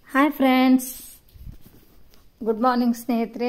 hi friends good morning ಸ್ನೇಹಿತರೆ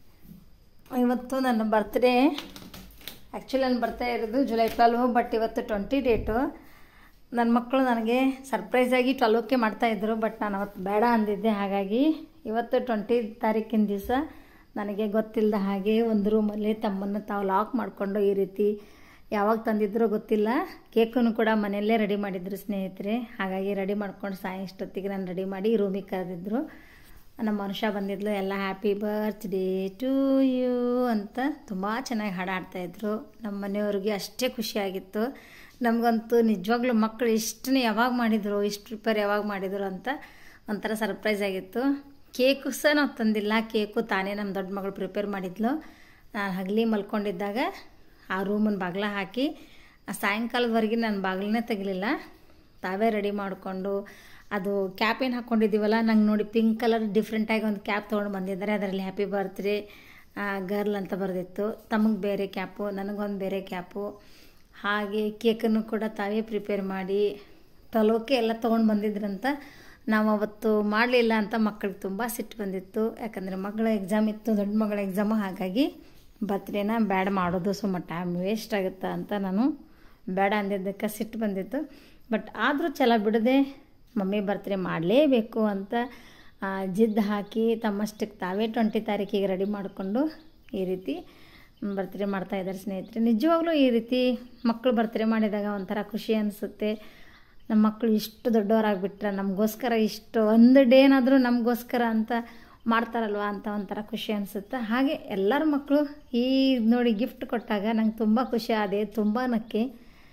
ಇವತ್ತು ನನ್ನ ಬರ್ತ್ಡೇ ಆ್ಯಕ್ಚುಲಿ ನನ್ನ ಬರ್ತಾ ಇರೋದು ಜುಲೈ ಟ್ವೆಲ್ವ್ ಬಟ್ ಇವತ್ತು ಟ್ವೆಂಟಿ ಡೇಟು ನನ್ನ ಮಕ್ಕಳು ನನಗೆ ಸರ್ಪ್ರೈಸಾಗಿ ಟ್ವೆಲ್ವಕ್ಕೆ ಮಾಡ್ತಾಯಿದ್ರು ಬಟ್ ನಾನು ಅವತ್ತು ಬೇಡ ಅಂದಿದ್ದೆ ಹಾಗಾಗಿ ಇವತ್ತು ಟ್ವೆಂಟಿ ತಾರೀಕಿನ ದಿವಸ ನನಗೆ ಗೊತ್ತಿಲ್ಲದ ಹಾಗೆ ಒಂದು ರೂಮಲ್ಲಿ ತಮ್ಮನ್ನು ತಾವು ಲಾಕ್ ಮಾಡಿಕೊಂಡು ಈ ರೀತಿ ಯಾವಾಗ ತಂದಿದ್ರೋ ಗೊತ್ತಿಲ್ಲ ಕೇಕನ್ನು ಕೂಡ ಮನೆಯಲ್ಲೇ ರೆಡಿ ಮಾಡಿದ್ರು ಸ್ನೇಹಿತರೆ ಹಾಗಾಗಿ ರೆಡಿ ಮಾಡ್ಕೊಂಡು ಸಾಯ ಇಷ್ಟೊತ್ತಿಗೆ ನಾನು ರೆಡಿ ಮಾಡಿ ರೂಮಿಗೆ ಕರೆದಿದ್ರು ನಮ್ಮ ಮನುಷ್ಯ ಬಂದಿದ್ಲು ಎಲ್ಲ ಹ್ಯಾಪಿ ಬರ್ತ್ಡೇ ಟು ಯು ಅಂತ ತುಂಬ ಚೆನ್ನಾಗಿ ಹಾಡಾಡ್ತಾಯಿದ್ರು ನಮ್ಮ ಮನೆಯವ್ರಿಗೆ ಅಷ್ಟೇ ಖುಷಿಯಾಗಿತ್ತು ನಮಗಂತೂ ನಿಜವಾಗ್ಲೂ ಮಕ್ಕಳು ಇಷ್ಟನ್ನ ಯಾವಾಗ ಮಾಡಿದರು ಇಷ್ಟು ಪ್ರಿಪೇರ್ ಯಾವಾಗ ಮಾಡಿದರು ಅಂತ ಒಂಥರ ಸರ್ಪ್ರೈಸ್ ಆಗಿತ್ತು ಕೇಕು ಸಹ ನಾವು ತಂದಿಲ್ಲ ಕೇಕು ತಾನೇ ನಮ್ಮ ದೊಡ್ಡ ಮಗಳು ಪ್ರಿಪೇರ್ ಮಾಡಿದ್ಲು ನಾನು ಹಗಲಿ ಮಲ್ಕೊಂಡಿದ್ದಾಗ ಆ ರೂಮನ್ನು ಬಾಗಿಲ ಹಾಕಿ ಆ ಸಾಯಂಕಾಲದವರೆಗೆ ನಾನು ಬಾಗಿಲನ್ನೇ ತೆಗಲಿಲ್ಲ ತಾವೇ ರೆಡಿ ಮಾಡಿಕೊಂಡು ಅದು ಕ್ಯಾಪ್ ಏನು ಹಾಕ್ಕೊಂಡಿದ್ದೀವಲ್ಲ ನಂಗೆ ನೋಡಿ ಪಿಂಕ್ ಕಲರ್ ಡಿಫ್ರೆಂಟಾಗಿ ಒಂದು ಕ್ಯಾಪ್ ತೊಗೊಂಡು ಬಂದಿದ್ದಾರೆ ಅದರಲ್ಲಿ ಹ್ಯಾಪಿ ಬರ್ತ್ಡೇ ಗರ್ಲ್ ಅಂತ ಬರೆದಿತ್ತು ತಮಗೆ ಬೇರೆ ಕ್ಯಾಪು ನನಗೊಂದು ಬೇರೆ ಕ್ಯಾಪು ಹಾಗೆ ಕೇಕನ್ನು ಕೂಡ ತಾವೇ ಪ್ರಿಪೇರ್ ಮಾಡಿ ಟ್ವೆಲ್ವಕ್ಕೆ ಎಲ್ಲ ತೊಗೊಂಡು ಬಂದಿದ್ರಂತ ನಾವು ಅವತ್ತು ಮಾಡಲಿಲ್ಲ ಅಂತ ಮಕ್ಕಳಿಗೆ ತುಂಬ ಸಿಟ್ಟು ಬಂದಿತ್ತು ಯಾಕಂದರೆ ಮಗಳ ಎಕ್ಸಾಮ್ ಇತ್ತು ದೊಡ್ಡ ಮಗಳ ಎಕ್ಸಾಮು ಹಾಗಾಗಿ ಬರ್ತ್ಡೇನ ಬ್ಯಾಡ ಮಾಡೋದು ಸುಮ್ಮ ಟೈಮ್ ವೇಸ್ಟ್ ಆಗುತ್ತೆ ಅಂತ ನಾನು ಬೇಡ ಅಂದಿದ್ದಕ್ಕೆ ಸಿಟ್ಟು ಬಂದಿತ್ತು ಬಟ್ ಆದರೂ ಛಲ ಬಿಡದೆ ಮಮ್ಮಿ ಬರ್ತ್ಡೇ ಮಾಡಲೇಬೇಕು ಅಂತ ಜಿದ್ದು ಹಾಕಿ ತಮ್ಮಷ್ಟಕ್ಕೆ ತಾವೇ ಟ್ವೆಂಟಿ ತಾರೀಕಿಗೆ ರೆಡಿ ಮಾಡಿಕೊಂಡು ಈ ರೀತಿ ಬರ್ತ್ಡೇ ಮಾಡ್ತಾಯಿದ್ದಾರೆ ಸ್ನೇಹಿತರೆ ನಿಜವಾಗ್ಲೂ ಈ ರೀತಿ ಮಕ್ಕಳು ಬರ್ತ್ಡೇ ಮಾಡಿದಾಗ ಒಂಥರ ಖುಷಿ ಅನಿಸುತ್ತೆ ನಮ್ಮ ಮಕ್ಕಳು ಇಷ್ಟು ದೊಡ್ಡವರಾಗ್ಬಿಟ್ರೆ ನಮಗೋಸ್ಕರ ಇಷ್ಟು ಒಂದು ಡೇನಾದರೂ ನಮಗೋಸ್ಕರ ಅಂತ ಮಾಡ್ತಾರಲ್ವ ಅಂತ ಒಂಥರ ಖುಷಿ ಅನಿಸುತ್ತೆ ಹಾಗೆ ಎಲ್ಲರ ಮಕ್ಕಳು ಈ ನೋಡಿ ಗಿಫ್ಟ್ ಕೊಟ್ಟಾಗ ನಂಗೆ ತುಂಬ ಖುಷಿ ಆದೆ ತುಂಬ ನಕ್ಕೆ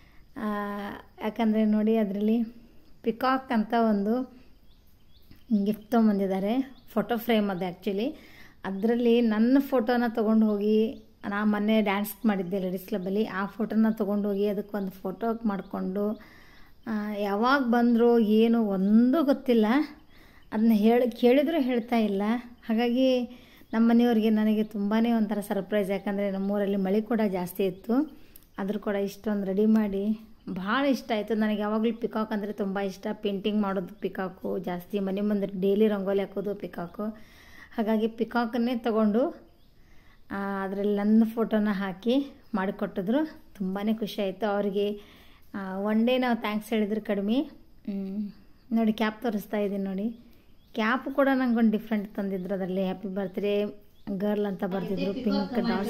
ಯಾಕಂದರೆ ನೋಡಿ ಅದರಲ್ಲಿ ಪಿಕಾಕ್ ಅಂತ ಒಂದು ಗಿಫ್ಟ್ ತೊಗೊಂಬಂದಿದ್ದಾರೆ ಫೋಟೋ ಫ್ರೇಮ್ ಅದು ಆ್ಯಕ್ಚುಲಿ ಅದರಲ್ಲಿ ನನ್ನ ಫೋಟೋನ ತೊಗೊಂಡು ಹೋಗಿ ನಾ ಮೊನ್ನೆ ಡ್ಯಾನ್ಸ್ ಮಾಡಿದ್ದೆ ಲೇಡೀಸ್ ಕ್ಲಬ್ಬಲ್ಲಿ ಆ ಫೋಟೋನ ತೊಗೊಂಡು ಹೋಗಿ ಅದಕ್ಕೊಂದು ಫೋಟೋ ಮಾಡಿಕೊಂಡು ಯಾವಾಗ ಬಂದರು ಏನು ಒಂದೂ ಗೊತ್ತಿಲ್ಲ ಅದನ್ನ ಹೇಳಿ ಕೇಳಿದರೂ ಹೇಳ್ತಾ ಇಲ್ಲ ಹಾಗಾಗಿ ನಮ್ಮ ಮನೆಯವ್ರಿಗೆ ನನಗೆ ತುಂಬಾ ಒಂಥರ ಸರ್ಪ್ರೈಸ್ ಯಾಕಂದರೆ ನಮ್ಮೂರಲ್ಲಿ ಮಳೆ ಕೂಡ ಜಾಸ್ತಿ ಇತ್ತು ಆದರೂ ಕೂಡ ಇಷ್ಟೊಂದು ರೆಡಿ ಮಾಡಿ ಭಾಳ ಇಷ್ಟ ಆಯಿತು ನನಗೆ ಯಾವಾಗಲೂ ಪಿಕಾಕ್ ಅಂದರೆ ತುಂಬ ಇಷ್ಟ ಪೇಂಟಿಂಗ್ ಮಾಡೋದು ಪಿಕಾಕು ಜಾಸ್ತಿ ಮನೆ ಮುಂದೆ ಡೈಲಿ ರಂಗೋಲಿ ಹಾಕೋದು ಪಿಕಾಕು ಹಾಗಾಗಿ ಪಿಕಾಕನ್ನೇ ತಗೊಂಡು ಅದರಲ್ಲಿ ನನ್ನ ಫೋಟೋನ ಹಾಕಿ ಮಾಡಿಕೊಟ್ಟಿದ್ರು ತುಂಬಾ ಖುಷಿ ಆಯಿತು ಅವರಿಗೆ ಒನ್ ಡೇ ನಾವು ಥ್ಯಾಂಕ್ಸ್ ಹೇಳಿದ್ರೆ ಕಡಿಮೆ ನೋಡಿ ಕ್ಯಾಪ್ ತೋರಿಸ್ತಾ ಇದ್ದೀನಿ ನೋಡಿ ಕ್ಯಾಪ್ ಕೂಡ ನಂಗೊಂದು ಡಿಫ್ರೆಂಟ್ ತಂದಿದ್ರು ಅದರಲ್ಲಿ ಹ್ಯಾಪಿ ಬರ್ತ್ಡೇ ಗರ್ಲ್ ಅಂತ ಬರ್ದಿದ್ರು ಪಿಂಕ್ ಡಾಟ್ಸ್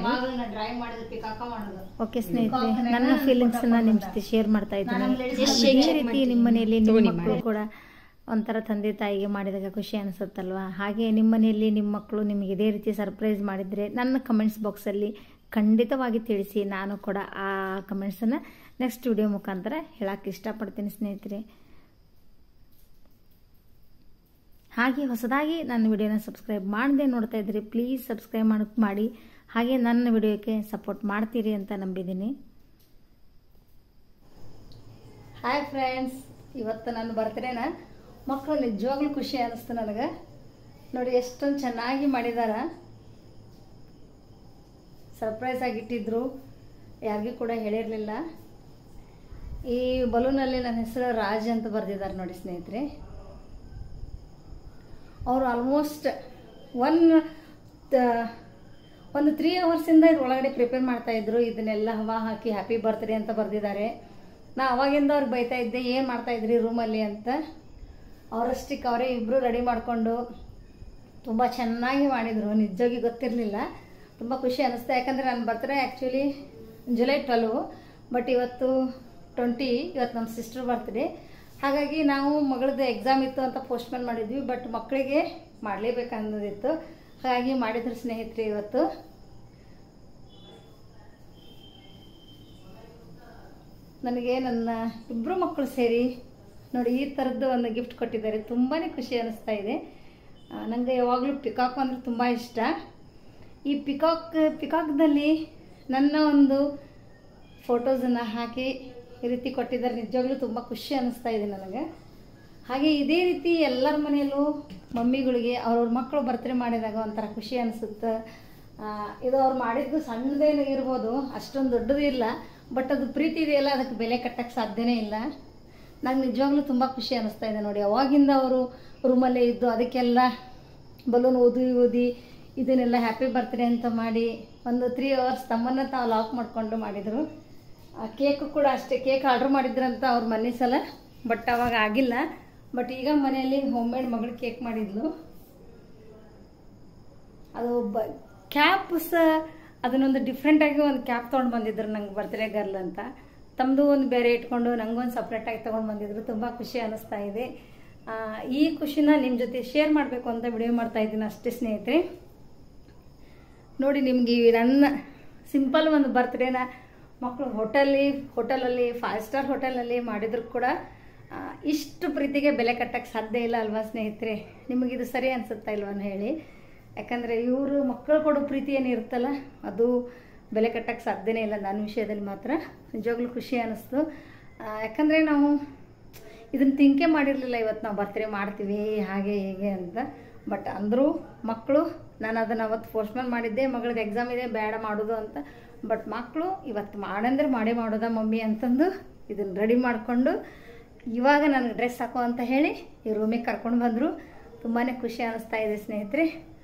ಓಕೆ ಸ್ನೇಹಿತರೆ ನನ್ನ ಫೀಲಿಂಗ್ಸ್ ನಿಮ್ಮ ಜೊತೆ ಶೇರ್ ಮಾಡ್ತಾ ಇದ್ದೀನಿ ಇದೇ ರೀತಿ ನಿಮ್ಮ ಮನೆಯಲ್ಲಿ ನಿಮ್ಮ ಮಕ್ಕಳು ಕೂಡ ಒಂಥರ ತಂದೆ ತಾಯಿಗೆ ಮಾಡಿದಾಗ ಖುಷಿ ಅನಿಸುತ್ತಲ್ವಾ ಹಾಗೆ ನಿಮ್ಮ ಮನೆಯಲ್ಲಿ ನಿಮ್ಮ ಮಕ್ಕಳು ನಿಮಗೆ ಇದೇ ರೀತಿ ಸರ್ಪ್ರೈಸ್ ಮಾಡಿದರೆ ನನ್ನ ಕಮೆಂಟ್ಸ್ ಬಾಕ್ಸಲ್ಲಿ ಖಂಡಿತವಾಗಿ ತಿಳಿಸಿ ನಾನು ಕೂಡ ಆ ಕಮೆಂಟ್ಸನ್ನು ನೆಕ್ಸ್ಟ್ ವಿಡಿಯೋ ಮುಖಾಂತರ ಹೇಳಕ್ಕೆ ಇಷ್ಟಪಡ್ತೀನಿ ಸ್ನೇಹಿತರೆ ಹಾಗೆ ಹೊಸದಾಗಿ ನನ್ನ ವಿಡಿಯೋನ ಸಬ್ಸ್ಕ್ರೈಬ್ ಮಾಡದೆ ನೋಡ್ತಾ ಇದ್ರಿ ಪ್ಲೀಸ್ ಸಬ್ಸ್ಕ್ರೈಬ್ ಮಾಡಿ ಮಾಡಿ ಹಾಗೆ ನನ್ನ ವಿಡಿಯೋಕ್ಕೆ ಸಪೋರ್ಟ್ ಮಾಡ್ತೀರಿ ಅಂತ ನಂಬಿದ್ದೀನಿ ಹಾಯ್ ಫ್ರೆಂಡ್ಸ್ ಇವತ್ತು ನನ್ನ ಬರ್ತ್ಡೇನ ಮಕ್ಕಳು ನಿಜವಾಗ್ಲೂ ಖುಷಿ ಅನ್ನಿಸ್ತು ನನಗೆ ನೋಡಿ ಎಷ್ಟೊಂದು ಚೆನ್ನಾಗಿ ಮಾಡಿದಾರ ಸರ್ಪ್ರೈಸ್ ಆಗಿಟ್ಟಿದ್ರು ಯಾರಿಗೂ ಕೂಡ ಹೇಳಿರಲಿಲ್ಲ ಈ ಬಲೂನಲ್ಲಿ ನನ್ನ ಹೆಸರು ರಾಜ್ ಅಂತ ಬರೆದಿದ್ದಾರೆ ನೋಡಿ ಸ್ನೇಹಿತರೆ ಅವರು ಆಲ್ಮೋಸ್ಟ್ ಒನ್ ಒಂದು ತ್ರೀ ಅವರ್ಸಿಂದ ಇದ್ರ ಒಳಗಡೆ ಪ್ರಿಪೇರ್ ಮಾಡ್ತಾಯಿದ್ರು ಇದನ್ನೆಲ್ಲ ಹವಾ ಹಾಕಿ ಹ್ಯಾಪಿ ಬರ್ತ್ಡೇ ಅಂತ ಬರೆದಿದ್ದಾರೆ ನಾ ಅವಾಗಿಂದ ಅವ್ರಿಗೆ ಬೈತಾ ಇದ್ದೆ ಏನು ಮಾಡ್ತಾಯಿದ್ರಿ ರೂಮಲ್ಲಿ ಅಂತ ಅವರಷ್ಟಕ್ಕೆ ಅವರೇ ಇಬ್ಬರು ರೆಡಿ ಮಾಡಿಕೊಂಡು ತುಂಬ ಚೆನ್ನಾಗಿ ಮಾಡಿದರು ನಿಜವಾಗಿ ಗೊತ್ತಿರಲಿಲ್ಲ ತುಂಬ ಖುಷಿ ಅನ್ನಿಸ್ತಾ ಯಾಕಂದರೆ ನನ್ನ birthday actually July twelve but ಇವತ್ತು ಟ್ವೆಂಟಿ ಇವತ್ತು ನಮ್ಮ ಸಿಸ್ಟರ್ ಬರ್ತ್ಡೇ ಹಾಗಾಗಿ ನಾವು ಮಗಳದ್ದು ಎಕ್ಸಾಮ್ ಇತ್ತು ಅಂತ ಪೋಸ್ಟ್ಪೋನ್ ಮಾಡಿದ್ವಿ ಬಟ್ ಮಕ್ಕಳಿಗೆ ಮಾಡಲೇಬೇಕನ್ನೋದಿತ್ತು ಹಾಗಾಗಿ ಮಾಡಿದ್ರು ಸ್ನೇಹಿತರೆ ಇವತ್ತು ನನಗೆ ನನ್ನ ಇಬ್ಬರು ಮಕ್ಕಳು ಸೇರಿ ನೋಡಿ ಈ ಥರದ್ದು ಒಂದು ಗಿಫ್ಟ್ ಕೊಟ್ಟಿದ್ದಾರೆ ತುಂಬಾ ಖುಷಿ ಅನ್ನಿಸ್ತಾ ಇದೆ ನನಗೆ ಯಾವಾಗಲೂ ಪಿಕಾಕ್ ಅಂದರೆ ತುಂಬ ಇಷ್ಟ ಈ ಪಿಕಾಕ್ ಪಿಕಾಕ್ದಲ್ಲಿ ನನ್ನ ಒಂದು ಫೋಟೋಸನ್ನು ಹಾಕಿ ಈ ರೀತಿ ಕೊಟ್ಟಿದ್ದಾರೆ ನಿಜವಾಗ್ಲೂ ತುಂಬ ಖುಷಿ ಅನ್ನಿಸ್ತಾ ಇದೆ ನನಗೆ ಹಾಗೆ ಇದೇ ರೀತಿ ಎಲ್ಲರ ಮನೆಯಲ್ಲೂ ಮಮ್ಮಿಗಳಿಗೆ ಅವ್ರವ್ರ ಮಕ್ಕಳು ಬರ್ತ್ಡೇ ಮಾಡಿದಾಗ ಒಂಥರ ಖುಷಿ ಅನಿಸುತ್ತೆ ಇದು ಅವ್ರು ಮಾಡಿದ್ದು ಸಣ್ಣದೇನು ಇರ್ಬೋದು ಅಷ್ಟೊಂದು ದೊಡ್ಡದು ಇಲ್ಲ ಬಟ್ ಅದು ಪ್ರೀತಿ ಇದೆಯಲ್ಲ ಅದಕ್ಕೆ ಬೆಲೆ ಕಟ್ಟಕ್ಕೆ ಸಾಧ್ಯನೇ ಇಲ್ಲ ನಂಗೆ ನಿಜವಾಗ್ಲೂ ತುಂಬ ಖುಷಿ ಅನ್ನಿಸ್ತಾ ಇದೆ ನೋಡಿ ಅವಾಗಿಂದ ಅವರು ರೂಮಲ್ಲೇ ಇದ್ದು ಅದಕ್ಕೆಲ್ಲ ಬಲೂನ್ ಓದಿ ಓದಿ ಇದನ್ನೆಲ್ಲ ಹ್ಯಾಪಿ ಬರ್ತ್ಡೇ ಅಂತ ಮಾಡಿ ಒಂದು ತ್ರೀ ಅವರ್ಸ್ ತಮ್ಮನ್ನ ತಾವು ಲಾಕ್ ಮಾಡಿಕೊಂಡು ಮಾಡಿದರು ಆ ಕೇಕು ಕೂಡ ಅಷ್ಟೇ ಕೇಕ್ ಆರ್ಡ್ರ್ ಮಾಡಿದ್ರಂತ ಅವ್ರ ಮನೆ ಸಲ ಬಟ್ ಅವಾಗ ಆಗಿಲ್ಲ ಬಟ್ ಈಗ ಮನೆಯಲ್ಲಿ ಹೋಮ್ ಮೇಡ್ ಮಗಳು ಕೇಕ್ ಮಾಡಿದ್ಲು ಅದು ಬ ಕ್ಯಾಪ್ ಸಹ ಅದನ್ನೊಂದು ಡಿಫ್ರೆಂಟಾಗಿ ಒಂದು ಕ್ಯಾಪ್ ತೊಗೊಂಡು ಬಂದಿದ್ರು ನಂಗೆ ಬರ್ತ್ಡೇ ಗರ್ಲ್ ಅಂತ ತಮ್ಮದು ಒಂದು ಬೇರೆ ಇಟ್ಕೊಂಡು ನಂಗೊಂದು ಸಪ್ರೇಟಾಗಿ ತೊಗೊಂಡು ಬಂದಿದ್ರು ತುಂಬ ಖುಷಿ ಅನ್ನಿಸ್ತಾ ಇದೆ ಆ, ಈ ಖುಷಿನ ನಿಮ್ಮ ಜೊತೆ ಶೇರ್ ಮಾಡಬೇಕು ಅಂತ ವಿಡಿಯೋ ಮಾಡ್ತಾ ಇದ್ದೀನಿ ಅಷ್ಟೇ ಸ್ನೇಹಿತರೆ ನೋಡಿ ನಿಮ್ಗೆ ಈ ನನ್ನ ಸಿಂಪಲ್ ಒಂದು ಬರ್ತ್ಡೇನ ಮಕ್ಕಳು ಹೋಟೆಲ್ಲಿ ಹೋಟೆಲಲ್ಲಿ ಫೈವ್ ಸ್ಟಾರ್ ಹೋಟೆಲಲ್ಲಿ ಮಾಡಿದ್ರು ಕೂಡ ಆ, ಇಷ್ಟು ಪ್ರೀತಿಗೆ ಬೆಲೆ ಕಟ್ಟಕ್ಕೆ ಸಾಧ್ಯ ಇಲ್ಲ ಅಲ್ವಾ ಸ್ನೇಹಿತರೆ ನಿಮಗಿದು ಸರಿ ಅನ್ಸುತ್ತಾ ಇಲ್ವಾ ಅಂತ ಹೇಳಿ ಯಾಕಂದರೆ ಇವರು ಮಕ್ಕಳು ಕೊಡೋ ಪ್ರೀತಿ ಏನಿರುತ್ತಲ್ಲ ಅದು ಬೆಲೆ ಕಟ್ಟಕ್ಕೆ ಸಾಧ್ಯನೇ ಇಲ್ಲ ನನ್ನ ವಿಷಯದಲ್ಲಿ ಮಾತ್ರ ನಿಜವಾಗ್ಲೂ ಖುಷಿ ಅನ್ನಿಸ್ತು ಆ, ಯಾಕಂದರೆ ನಾವು ಇದನ್ನ ತಿಂಕೆ ಮಾಡಿರಲಿಲ್ಲ ಇವತ್ತು ನಾವು ಬರ್ತ್ಡೇ ಮಾಡ್ತೀವಿ ಹಾಗೆ ಹೀಗೆ ಅಂತ ಬಟ್ ಅಂದರೂ ಮಕ್ಕಳು ನಾನು ಅದನ್ನು ಅವತ್ತು ಫೋರ್ಸ್ಮೇಲ್ ಮಾಡಿದ್ದೆ ಮಗಳಿಗೆ ಎಕ್ಸಾಮ್ ಇದೆ ಬೇಡ ಮಾಡೋದು ಅಂತ ಬಟ್ ಮಕ್ಕಳು ಇವತ್ತು ಮಾಡಂದ್ರೆ ಮಾಡೇ ಮಾಡೋದಾ ಮಮ್ಮಿ ಅಂತಂದು ಇದನ್ನು ರೆಡಿ ಮಾಡಿಕೊಂಡು ಇವಾಗ ನನಗೆ ಡ್ರೆಸ್ ಹಾಕೋ ಅಂತ ಹೇಳಿ ಈ ರೂಮಿಗೆ ಕರ್ಕೊಂಡು ಬಂದರು ತುಂಬಾ ಖುಷಿ ಅನ್ನಿಸ್ತಾ ಇದೆ ಸ್ನೇಹಿತರೆ